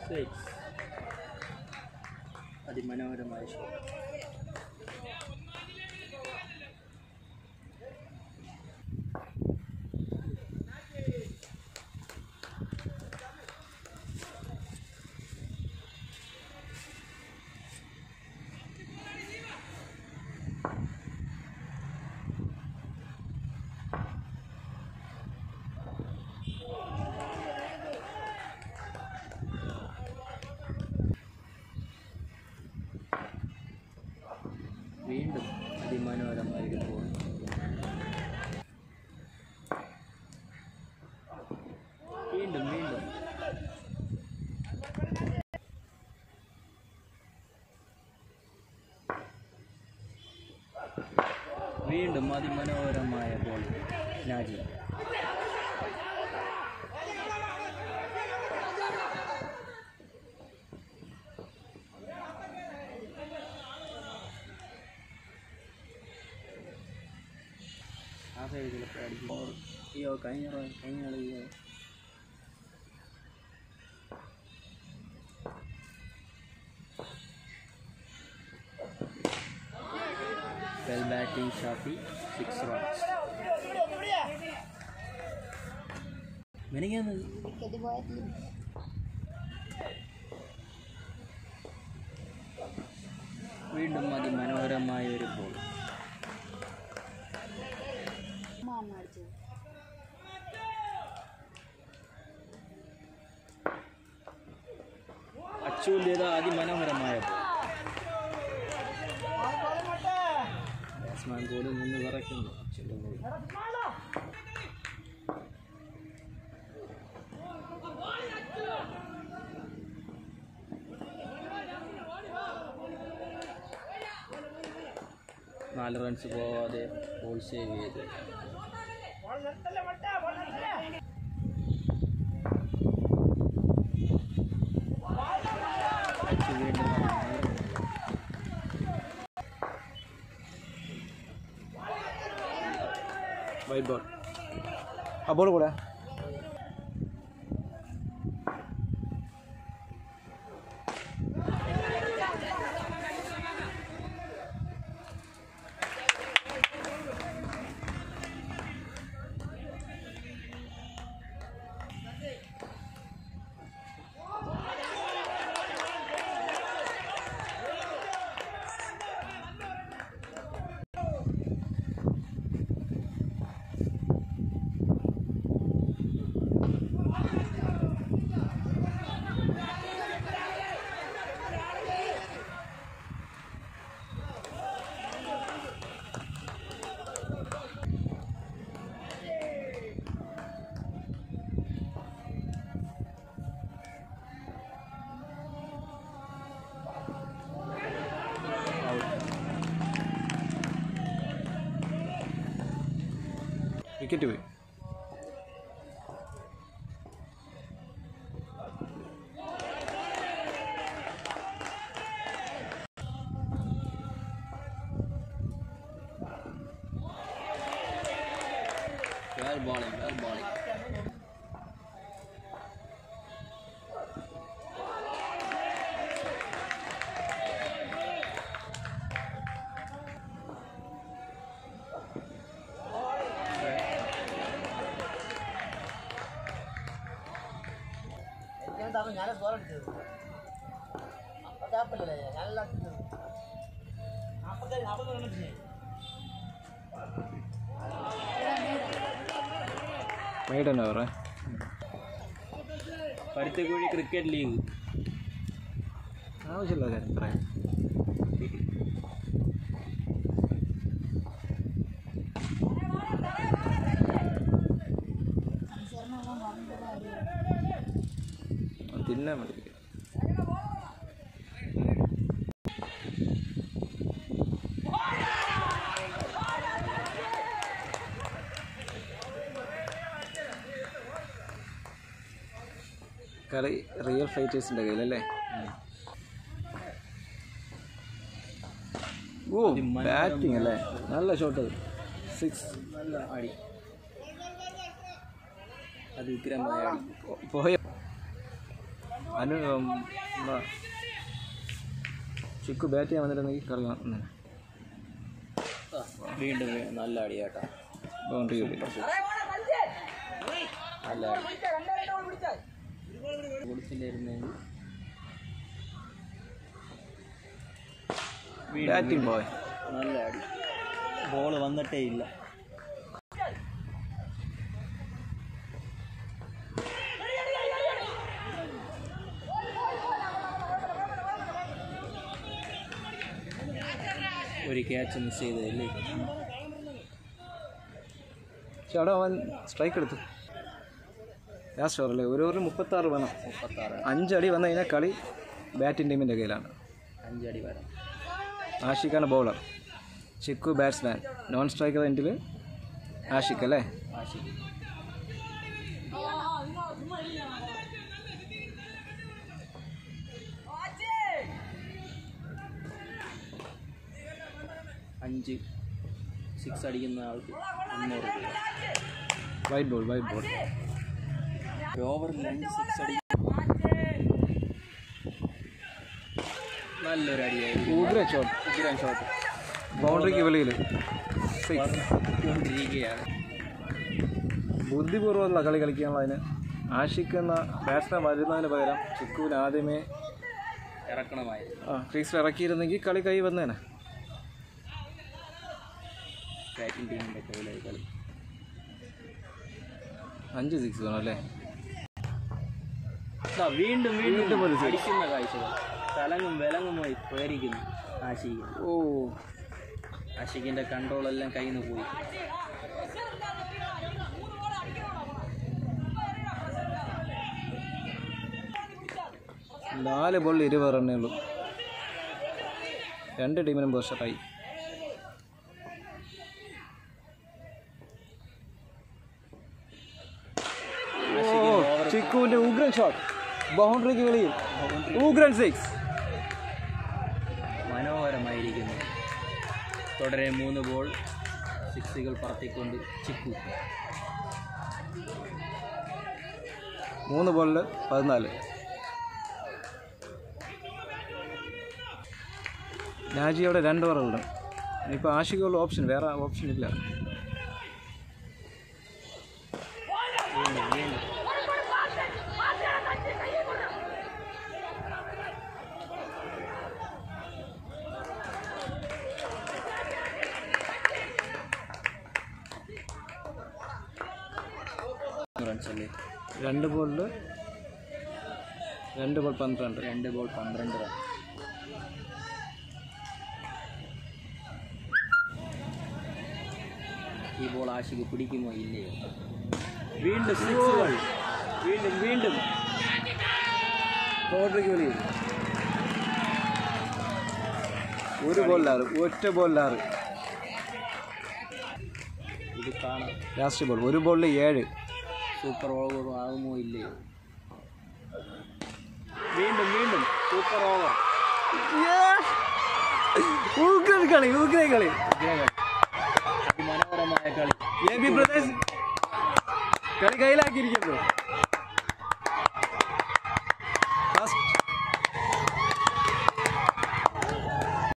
Six അതിമനോഹരമായ shot വീണ്ടും അതിമനോഹരമായ ഒരു ഗോൾ വീണ്ടും വീണ്ടും വീണ്ടും അതിമനോഹരമായ ബോൾ നാജി ആ സൈഡ് ചിലപ്പോൾ അടിക്കും അയ്യോ കഴിഞ്ഞ പ്രാ- കഴിഞ്ഞ കളി അയ്യോ well batting Shafi six runs മെനിക്കാന്ന് വീണ്ടും അതിമനോഹരമായ ഒരു ബോൾ അച്ചുവിൻ്റേത് അതിമനോഹരമായ ബാറ്റ്സ്മാൻ ബോളിൽ നിന്ന് വിറയ്ക്കുന്നു അച്ചുവിൻ്റെ ബോൾ നാല് റൺസ് പോവാതെ ബോൾ സേവ് ചെയ്ത് അച്ചു വീണ്ടും വൈറ്റ് ബോൾ ആ ബോൾ കൂടെ വിക്കറ്റ് പോയി Well bowling, well bowling. ഞാൻ സ്കോർ അടിച്ചത് അതാപ്പല്ലേ ഞാനല്ല അടിച്ചത് നാൽപ്പത്തേഴ് നാൽപ്പത് റൺ അടിച്ചേ മെയ്ഡൻ ഓവറേ പരുത്തിക്കുഴി ക്രിക്കറ്റ് ലീഗ് ആവശ്യമില്ല കാര്യം പറയാം തിന്നാൻ മതി കളി റിയൽ ഫൈറ്റേഴ്സിൻ്റെ കയ്യിലല്ലേ ഓ ബാറ്റിംഗ് അല്ലേ നല്ല ഷോട്ട് സിക്സ് നല്ല അടി അതിഗ്രമായ അടി പോയ അനു ഉം, എന്താ, ചിക്കു ബാറ്റ് ചെയ്യാൻ വന്നിട്ടുണ്ടെങ്കിൽ കളി വന്നേനെ. വീണ്ടും വീ- നല്ല അടിയാട്ടാ ബൗണ്ടറി കിട്ടി നല്ല അടി കൊടുത്തില്ലായിരുന്നെങ്കിൽ വീണ്ടും ബാറ്റിംഗ് ബോയ് നല്ല അടി ബോൾ വന്നിട്ടേ ഇല്ല ഒരു ക്യാച്ച് മിസ് ചെയ്തതല്ലേ പക്ഷെ അവിടെ അവൻ സ്ട്രൈക്ക് എടുത്തു ലാസ്റ്റ് ഓവറല്ലേ ഒരു ഓവറിൽ മുപ്പത്താറ് വേണം മുപ്പത്താറ് അഞ്ചടി വന്നു കഴിഞ്ഞാൽ കളി ബാറ്റിംഗ് ടീമിൻ്റെ കയ്യിലാണ് അഞ്ചടി വരാം ആഷിഖാണ് bowler Chikku batsman non striker എൻഡിൽ ആഷിഖ് അല്ലേ ആശിക്ക് അഞ്ച് സിക്സ് അടിക്കുന്ന ആൾക്ക് മുന്നൂറ് രൂപ വൈറ്റ് ബോൾ വൈറ്റ് ബോൾ ഒരു ഓവറിൽ രണ്ട് സിക്സ് അടി നല്ലൊരു അടിയായിരുന്നു ഉഗ്ര ഷോട്ട് ഉഗ്രാൻ ഷോട്ട് ബൗണ്ടറിക്ക് വെളിയിൽ കൊണ്ടിരിക്കുകയാണ് ബുദ്ധിപൂർവ്വമുള്ള കളി കളിക്കാനുള്ള അതിന് ആഷിഖ് എന്ന ബാറ്റ്സ്മാൻ വരുന്നതിന് പകരം ചിക്കുവിന് ആദ്യമേ ഇറക്കണമായിരുന്നു ആ ക്രീസിൽ ഇറക്കിയിരുന്നെങ്കിൽ കളി കൈ വന്നേനെ ബാറ്റിംഗ് ടീമിൻ്റെ കയ്യിലായി കളി അഞ്ച് സിക്സ് വേണം അല്ലേ ദാ വീണ്ടും വീണ്ടും വീണ്ടും ഒരു six. അടിക്കുന്ന കാഴ്ചകൾ തലങ്ങും വിലങ്ങുമായി പേരിക്കുന്നു ആശിക്ക് ഓ ആശിക്കിൻ്റെ കൺട്രോളെല്ലാം കയ്യിൽ നിന്ന് പോയി നാല് ബോളിൽ ഇരുപത് റണ്ണേ ഉള്ളൂ രണ്ട് ടീമിനും പോസ്റ്ററായി ഓ ചിക്കുവിന്റെ ഉഗ്രൻ ഷോട്ട് ബൗണ്ടറിക്ക് വെളിയിൽ ഉഗ്രൻ സിക്സ് മനോഹരമായിരിക്കുന്നു തുടരെ മൂന്ന് ബോൾ സിക്സുകൾ പറത്തിക്കൊണ്ട് ചിക്കു മൂന്ന് ബോളിൽ പതിനാല് രാജിയോടെ രണ്ട് ഓവറുണ്ട് ഇനിയിപ്പോൾ ആഷിക്കുള്ള ഓപ്ഷൻ വേറെ ഓപ്ഷൻ ഇല്ല വീണ്ടും വീണ്ടും റൺസ് അല്ലേ രണ്ട് ബോളിൽ രണ്ട് ബോൾ പന്ത്രണ്ട് രണ്ട് ബോൾ പന്ത്രണ്ട് റൺ ഈ ബോൾ ആശിക്ക് പിടിക്കുമോ ഇല്ലയോ വീണ്ടും സിക്സുകൾ വീണ്ടും വീണ്ടും ബൗണ്ടറിക്ക് വെളിയിൽ ഒരു ബോളിലാറ് ഒറ്റ ബോളിലാറ് ഇത് കാണാം ലാസ്റ്റ് ബോൾ ഒരു ബോളിൽ ഏഴ് സൂപ്പർ ഓവർ ആകുമോ ഇല്ലയോ വീണ്ടും വീണ്ടും സൂപ്പർ ഓവർ ഉഗ്രൻ കളി ഉഗ്രൻ കളി അതിമനോഹരമായ കളി എ ബി ബ്രദേഴ്സ് കളി കയ്യിലാക്കിയിരിക്കുന്നു